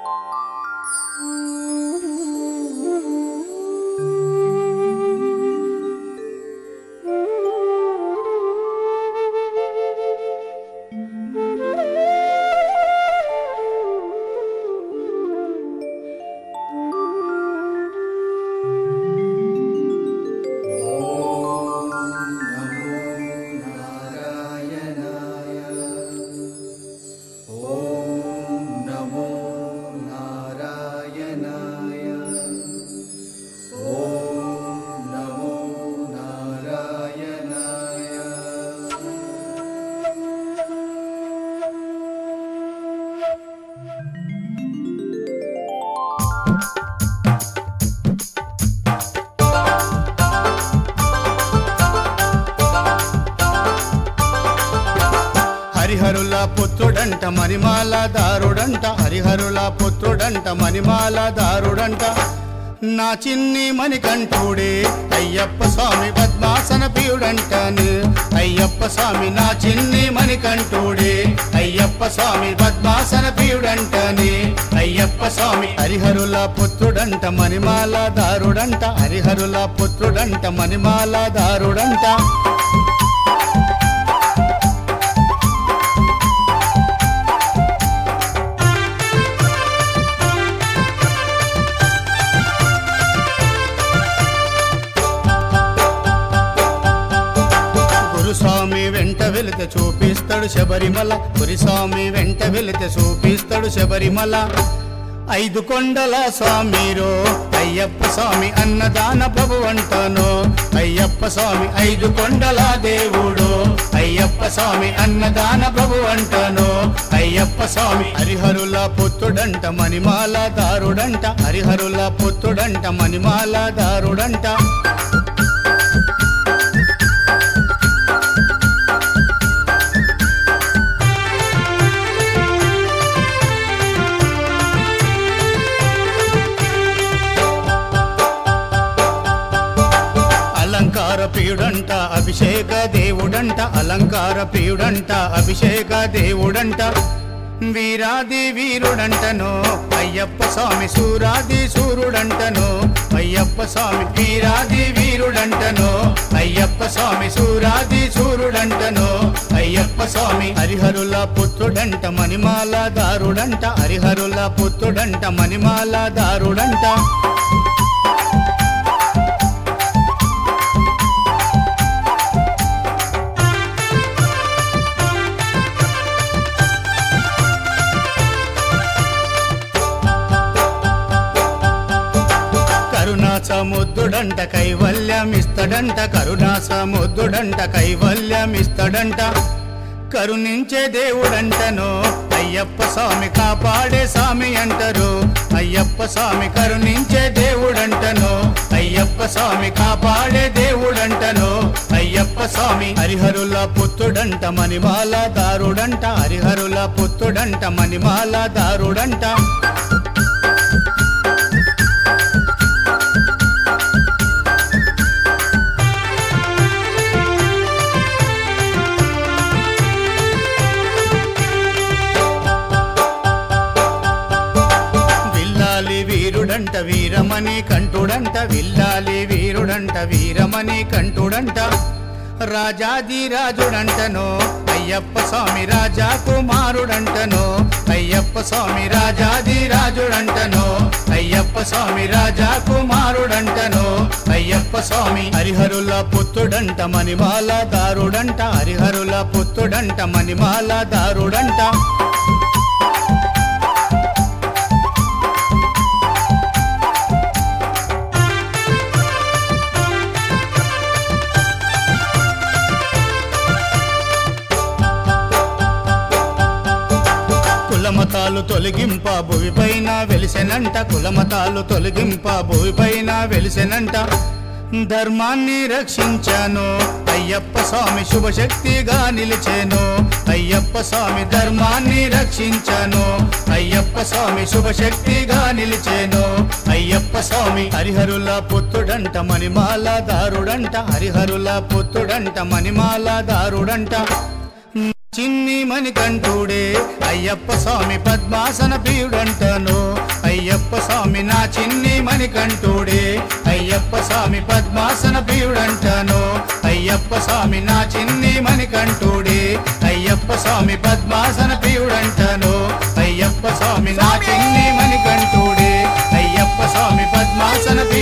నమో నారాయణాయ ఓం నమో నారాయణాయ హరిహరుల పుత్రుడంట మణిమాల దారుడంట హరిహరుల పుత్రుడంట మణిమాల దారుడంట నా చిన్ని మణికంఠుడే అయ్యప్ప స్వామి పద్మాసన ప్రియుడంటాను అయ్యప్ప స్వామి నా చిన్ని మణికంఠుడే అయ్యప్ప స్వామి పద్మాసన ప్రియుడంటానే అయ్యప్ప స్వామి హరిహరుల పుత్రుడంట మణిమాల దారుడంట హరిహరుల పుత్రుడంట మణిమాల దారుడంట గురుస్వామి వెంట వెళితే చూపిస్తాడు శబరిమల గురుస్వామి వెంట వెళితే చూపిస్తాడు శబరిమల ఐదు కొండల స్వామిరో అయ్యప్ప స్వామి అన్నదాన ప్రభు అంటాను అయ్యప్ప స్వామి ఐదు కొండల దేవుడు అయ్యప్ప స్వామి అన్నదాన ప్రభు అంటాను అయ్యప్ప స్వామి హరిహరుల పుత్రుడంట మణిమాల దారుడంట హరిహరుల పుత్రుడంట మణిమాల దారుడంట అలంకార ప్రియుడంట అభిషేక దేవుడంట అలంకార ప్రియుడంట అభిషేక దేవుడంట వీరాది వీరుడంటను అయ్యప్ప స్వామి సూరాది సూర్యుడంటను అయ్యప్ప స్వామి వీరాది వీరుడంటను అయ్యప్ప స్వామి సూరాది సూర్యుడంటను అయ్యప్ప స్వామి హరిహరుల పుత్రుడంట మణిమాల దారుడంట హరిహరుల పుత్రుడంట మణిమాల దారుడంట కరుణా సముద్రుడంట కైవల్యమిస్తడంట కరుణా సముద్రుడంట కైవల్యమిస్తడంట కరుణించే దేవుడంటను అయ్యప్ప స్వామి కాపాడే స్వామి అంటారు అయ్యప్ప స్వామి కరుణించే దేవుడంటను అయ్యప్ప స్వామి కాపాడే దేవుడంటను అయ్యప్ప స్వామి హరిహరుల పుత్రుడంట మణిమాల దారుడంట హరిహరుల పుత్రుడంట మణిమాల దారుడంట విల్లాలి వీరుడంట వీరమణి కంటుడంట విల్లాలి వీరుడంట వీరమణి కంటుడంట రాజాది రాజుడంటను అయ్యప్ప స్వామి రాజా కుమారుడంటను అయ్యప్ప స్వామి రాజాది రాజుడంటను అయ్యప్ప స్వామి రాజా కుమారుడంటను అయ్యప్ప స్వామి హరిహరుల పుత్రుడంట మణిమాల దారుడంట హరిహరుల పుత్రుడంట మణిమాల దారుడంట కులమతాలు తొలగింప భూమిపైన వెలిసెనంట కులమతాలు తొలగింప భూమిపైన వెలిసెనంట ధర్మాన్ని రక్షించాను అయ్యప్ప స్వామి శుభశక్తిగా నిలిచాను అయ్యప్ప స్వామి ధర్మాన్ని రక్షించాను అయ్యప్ప స్వామి శుభశక్తిగా నిలిచాను అయ్యప్ప స్వామి హరిహరుల పుత్రుడంట మణిమాల దారుడంట హరిహరుల పుత్రుడంట మణిమాల దారుడంట చిన్ని మణికంఠుడే అయ్యప్ప స్వామి పద్మాసన ప్రియుడంటను అయ్యప్ప స్వామి నా చిన్ని మణికంఠుడే అయ్యప్ప స్వామి పద్మాసన ప్రియుడంటను అయ్యప్ప స్వామి నా చిన్ని మణికంఠుడే అయ్యప్ప స్వామి పద్మాసన ప్రియుడంటను అయ్యప్ప స్వామి నా చిన్ని మణికంఠుడే అయ్యప్ప స్వామి పద్మాసన ప్రియుడంటను